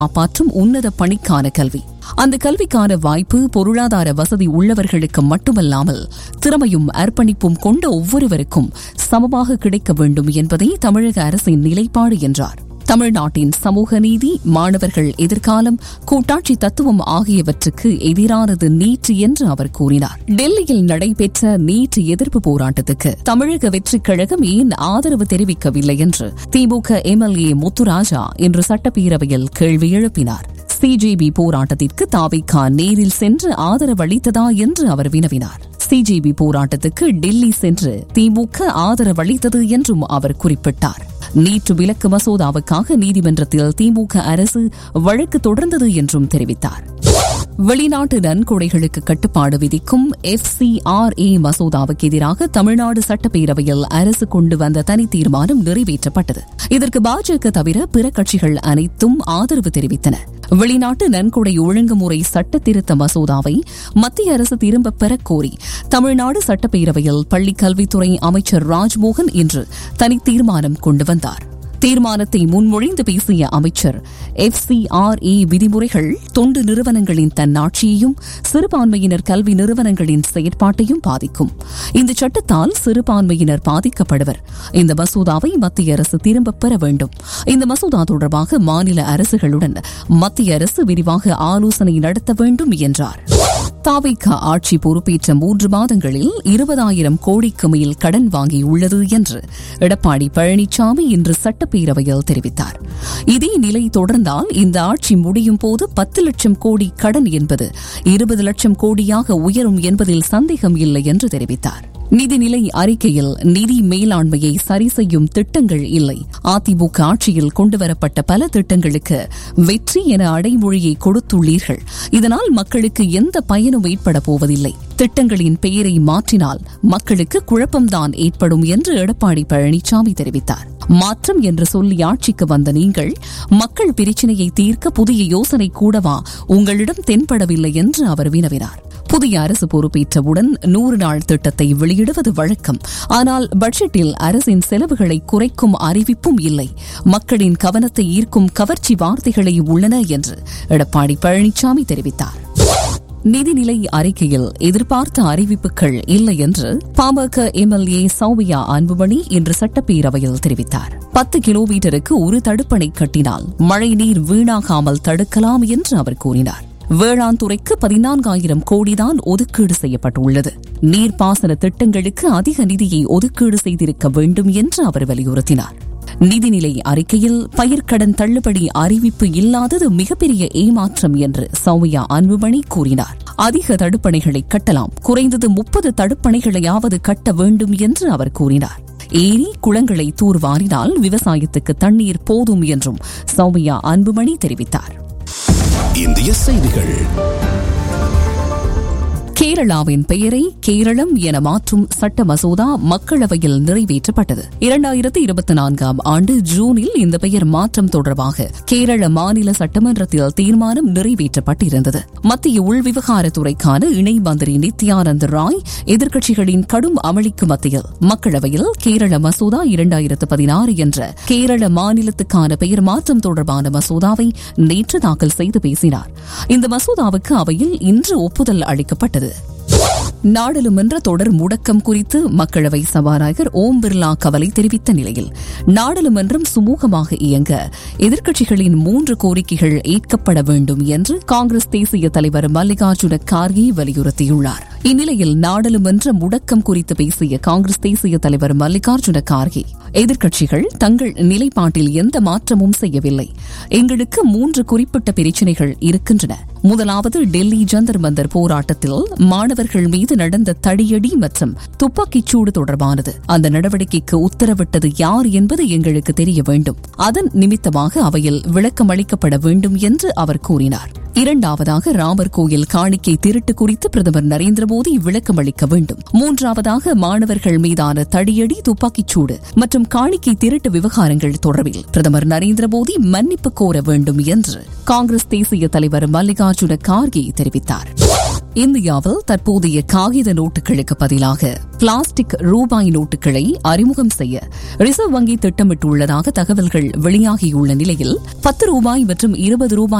காப்பாற்றும் உன்னத பணிக்கான கல்வி அந்த கல்விக்கான வாய்ப்பு பொருளாதார வசதி உள்ளவர்களுக்கு மட்டுமல்லாமல் திறமையும் அர்ப்பணிப்பும் கொண்ட ஒவ்வொருவருக்கும் சமமாக கிடைக்க வேண்டும் என்பதே தமிழக அரசின் நிலைப்பாடு என்றார் தமிழ்நாட்டின் சமூக நீதி மாணவர்கள் எதிர்காலம் கூட்டாட்சி தத்துவம் ஆகியவற்றுக்கு எதிரானது நீட் என்று அவர் கூறினார் டெல்லியில் நடைபெற்ற நீட் எதிர்ப்பு போராட்டத்துக்கு தமிழக வெற்றிக் கழகம் ஏன் ஆதரவு தெரிவிக்கவில்லை என்று திமுக எம்எல்ஏ முத்துராஜா இன்று சட்டப்பேரவையில் கேள்வி எழுப்பினார் சிஜேபி போராட்டத்திற்கு தாவிகா நேரில் சென்று ஆதரவளித்ததா என்று அவர் வினவினார் சிஜேபி போராட்டத்துக்கு டெல்லி சென்று திமுக ஆதரவளித்தது என்றும் அவர் குறிப்பிட்டார் நீட்டு விலக்கு மசோதாவுக்காக நீதிமன்றத்தில் திமுக அரசு வழக்கு தொடர்ந்தது என்றும் தெரிவித்தார் வெளிநாட்டு நன்கொடைகளுக்கு கட்டுப்பாடு விதிக்கும் எஃப்சிஆர்ஏ மசோதாவுக்கு எதிராக தமிழ்நாடு சட்டப்பேரவையில் அரசு கொண்டு வந்த தனி தீர்மானம் நிறைவேற்றப்பட்டது இதற்கு பாஜக தவிர பிற கட்சிகள் அனைத்தும் ஆதரவு தெரிவித்தன வெளிநாட்டு நன்கொடை ஒழுங்குமுறை சட்ட திருத்த மசோதாவை மத்திய அரசு திரும்பப் பெறக் கோரி தமிழ்நாடு சட்டப்பேரவையில் பள்ளிக் கல்வித்துறை அமைச்சர் ராஜ்மோகன் இன்று தனி தீர்மானம் கொண்டு வந்தார் தீர்மானத்தை முன்மொழிந்து பேசிய அமைச்சர் எஃப்சிஆர்ஏ விதிமுறைகள் தொண்டு நிறுவனங்களின் தன்னாட்சியையும் சிறுபான்மையினர் கல்வி நிறுவனங்களின் செயற்பாட்டையும் பாதிக்கும் இந்த சட்டத்தால் சிறுபான்மையினர் பாதிக்கப்படுவர் இந்த மசோதாவை மத்திய அரசு திரும்பப் பெற வேண்டும் இந்த மசோதா தொடர்பாக மாநில அரசுகளுடன் மத்திய அரசு விரிவாக ஆலோசனை நடத்த வேண்டும் என்றார் தாவிக ஆட்சி பொறுப்பேற்ற மூன்று மாதங்களில் இருபதாயிரம் கோடிக்கு மேல் கடன் வாங்கியுள்ளது என்று எடப்பாடி பழனிசாமி இன்று சட்டப்பேரவையில் தெரிவித்தார் இதே நிலை தொடர்ந்தால் இந்த ஆட்சி முடியும் போது பத்து லட்சம் கோடி கடன் என்பது இருபது லட்சம் கோடியாக உயரும் என்பதில் சந்தேகம் இல்லை என்று தெரிவித்தார் நிதிநிலை அறிக்கையில் நிதி மேலாண்மையை சரி செய்யும் திட்டங்கள் இல்லை அதிமுக ஆட்சியில் கொண்டுவரப்பட்ட பல திட்டங்களுக்கு வெற்றி என அடைமொழியை கொடுத்துள்ளீர்கள் இதனால் மக்களுக்கு எந்த பயனும் ஏற்பட போவதில்லை திட்டங்களின் பெயரை மாற்றினால் மக்களுக்கு குழப்பம்தான் ஏற்படும் என்று எடப்பாடி பழனிசாமி தெரிவித்தார் மாற்றம் என்று சொல்லி ஆட்சிக்கு வந்த நீங்கள் மக்கள் பிரச்சினையை தீர்க்க புதிய யோசனை கூடவா உங்களிடம் தென்படவில்லை என்று அவர் வினவினார் புதிய அரசு பொறுப்பேற்றவுடன் நூறு நாள் திட்டத்தை வெளியிடுவது வழக்கம் ஆனால் பட்ஜெட்டில் அரசின் செலவுகளை குறைக்கும் அறிவிப்பும் இல்லை மக்களின் கவனத்தை ஈர்க்கும் கவர்ச்சி வார்த்தைகளே உள்ளன என்று எடப்பாடி பழனிசாமி தெரிவித்தார் நிதிநிலை அறிக்கையில் எதிர்பார்த்த அறிவிப்புகள் இல்லை என்று பாமக எம்எல்ஏ சௌமியா அன்புமணி இன்று சட்டப்பேரவையில் தெரிவித்தார் பத்து கிலோமீட்டருக்கு ஒரு தடுப்பணை கட்டினால் மழைநீர் வீணாகாமல் தடுக்கலாம் என்று அவர் கூறினார் வேளாண் துறைக்கு பதினான்காயிரம் கோடிதான் ஒதுக்கீடு செய்யப்பட்டுள்ளது நீர்ப்பாசன திட்டங்களுக்கு அதிக நிதியை ஒதுக்கீடு செய்திருக்க வேண்டும் என்று அவர் வலியுறுத்தினார் நிதிநிலை அறிக்கையில் பயிர்க்கடன் தள்ளுபடி அறிவிப்பு இல்லாதது மிகப்பெரிய ஏமாற்றம் என்று சௌமியா அன்புமணி கூறினார் அதிக தடுப்பணைகளை கட்டலாம் குறைந்தது முப்பது தடுப்பணைகளையாவது கட்ட வேண்டும் என்று அவர் கூறினார் ஏரி குளங்களை தூர்வாரினால் விவசாயத்துக்கு தண்ணீர் போதும் என்றும் சௌமியா அன்புமணி தெரிவித்தார் இந்திய செய்திகள் கேரளாவின் பெயரை கேரளம் என மாற்றும் சட்ட மசோதா மக்களவையில் நிறைவேற்றப்பட்டது இரண்டாயிரத்து இருபத்தி நான்காம் ஆண்டு ஜூனில் இந்த பெயர் மாற்றம் தொடர்பாக கேரள மாநில சட்டமன்றத்தில் தீர்மானம் நிறைவேற்றப்பட்டிருந்தது மத்திய உள்விவகாரத்துறைக்கான இணை மந்திரி நித்யானந்த் ராய் எதிர்க்கட்சிகளின் கடும் அமளிக்கு மத்தியில் மக்களவையில் கேரள மசோதா இரண்டாயிரத்து பதினாறு என்ற கேரள மாநிலத்துக்கான பெயர் மாற்றம் தொடர்பான மசோதாவை நேற்று தாக்கல் செய்து பேசினார் இந்த மசோதாவுக்கு அவையில் இன்று ஒப்புதல் அளிக்கப்பட்டது நாடாளுமன்ற தொடர் முடக்கம் குறித்து மக்களவை சபாநாயகர் ஓம் பிர்லா கவலை தெரிவித்த நிலையில் நாடாளுமன்றம் சுமூகமாக இயங்க எதிர்க்கட்சிகளின் மூன்று கோரிக்கைகள் ஏற்கப்பட வேண்டும் என்று காங்கிரஸ் தேசிய தலைவர் மல்லிகார்ஜுன கார்கே வலியுறுத்தியுள்ளார் இந்நிலையில் நாடாளுமன்ற முடக்கம் குறித்து பேசிய காங்கிரஸ் தேசிய தலைவர் மல்லிகார்ஜுன கார்கே எதிர்க்கட்சிகள் தங்கள் நிலைப்பாட்டில் எந்த மாற்றமும் செய்யவில்லை எங்களுக்கு மூன்று குறிப்பிட்ட பிரச்சினைகள் இருக்கின்றன முதலாவது டெல்லி ஜந்தர் மந்தர் போராட்டத்தில் மாணவர்கள் மீது நடந்த தடியடி மற்றும் துப்பாக்கிச்சூடு தொடர்பானது அந்த நடவடிக்கைக்கு உத்தரவிட்டது யார் என்பது எங்களுக்கு தெரிய வேண்டும் அதன் நிமித்தமாக அவையில் விளக்கம் அளிக்கப்பட வேண்டும் என்று அவர் கூறினார் இரண்டாவதாக ராமர் கோயில் காணிக்கை திருட்டு குறித்து பிரதமர் நரேந்திர மோடி விளக்கம் அளிக்க வேண்டும் மூன்றாவதாக மாணவர்கள் மீதான தடியடி துப்பாக்கிச்சூடு மற்றும் காணிக்கை திருட்டு விவகாரங்கள் தொடர்பில் பிரதமர் நரேந்திர மோடி மன்னிப்பு கோர வேண்டும் என்று காங்கிரஸ் தேசிய தலைவர் மல்லிகார்ஜுன கார்கே தெரிவித்தார் இந்தியாவில் தற்போதைய காகித நோட்டுகளுக்கு பதிலாக பிளாஸ்டிக் ரூபாய் நோட்டுகளை அறிமுகம் செய்ய ரிசர்வ் வங்கி திட்டமிட்டுள்ளதாக தகவல்கள் வெளியாகியுள்ள நிலையில் பத்து ரூபாய் மற்றும் இருபது ரூபாய்